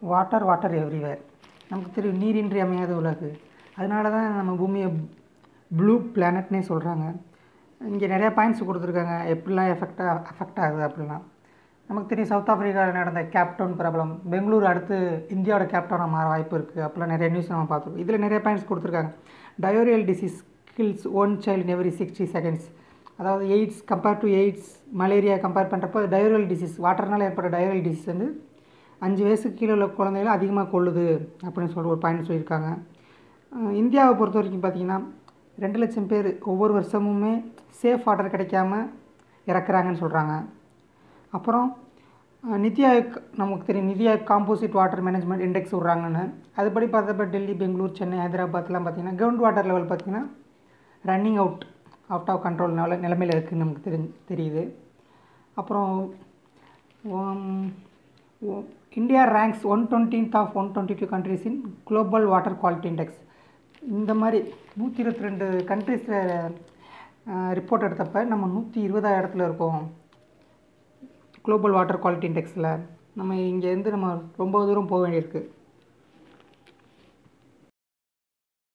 water water everywhere நமக்கு தெரியும் நீர் இன்றியமையாத உலகு அதனால தான் நம்ம பூமியை ப்ளூ பிளானட்னே சொல்கிறாங்க இங்கே நிறையா பாயிண்ட்ஸ் கொடுத்துருக்காங்க எப்படிலாம் எஃபெக்டாக அஃபெக்ட் ஆகுது அப்படிலாம் நமக்கு தெரியும் சவுத் ஆஃப்ரிக்காவில் நடந்த கேப்டவுன் ப்ராப்ளம் பெங்களூர் அடுத்து இந்தியாவோட கேப்டவுனாக மாற வாய்ப்பு இருக்குது அப்போலாம் நிறைய நியூஸ் நம்ம பார்த்துருக்கோம் இதில் நிறைய பாயிண்ட்ஸ் கொடுத்துருக்காங்க diarrhoeal disease kills one child in every sixty seconds அதாவது AIDS compare to AIDS malaria compare பண்ணுறப்போ டயோரியல் டிசீஸ் வாட்டர்னால் ஏற்பட்ட டயோரியல் டிசீஸ் வந்து அஞ்சு வயசுக்கு கீழே உள்ள குழந்தைகளை அதிகமாக கொள்ளுது அப்படின்னு சொல்லி ஒரு பாயிண்ட் சொல்லியிருக்காங்க அஹ் இந்தியாவை பொறுத்த வரைக்கும் பார்த்தீங்கன்னா ரெண்டு லட்சம் பேர் ஒவ்வொரு வருஷமுமே சேஃப் வாட்டர் கிடைக்காம இறக்குறாங்கன்னு சொல்கிறாங்க அப்புறம் அஹ், நித்தி ஆயோக் நமக்கு தெரியும் Niti Aayog composite water management index விட்றாங்கன்னு அதுபடி பார்த்தப்ப டெல்லி பெங்களூர் சென்னை ஹைதராபாத்லாம் பார்த்தீங்கன்னா கிரவுண்ட் வாட்டர் லெவல் பார்த்தீங்கன்னா running out out of control நில நிலமையில் இருக்குதுன்னு நமக்கு தெரி தெரியுது அப்புறம் India ranks one twentieth of one twenty two countries in global water quality index இந்த மாதிரி நூற்றி இருபத்தி ரெண்டு கண்ட்ரீஸில் ரிப்போர்ட் எடுத்தப்ப நம்ம நூற்றி இருபதாயிரம் இடத்துல இருக்கோம் குளோபல் வாட்டர் குவாலிட்டி இண்டெக்ஸில் நம்ம இங்கேருந்து நம்ம ரொம்ப தூரம் போக வேண்டியிருக்கு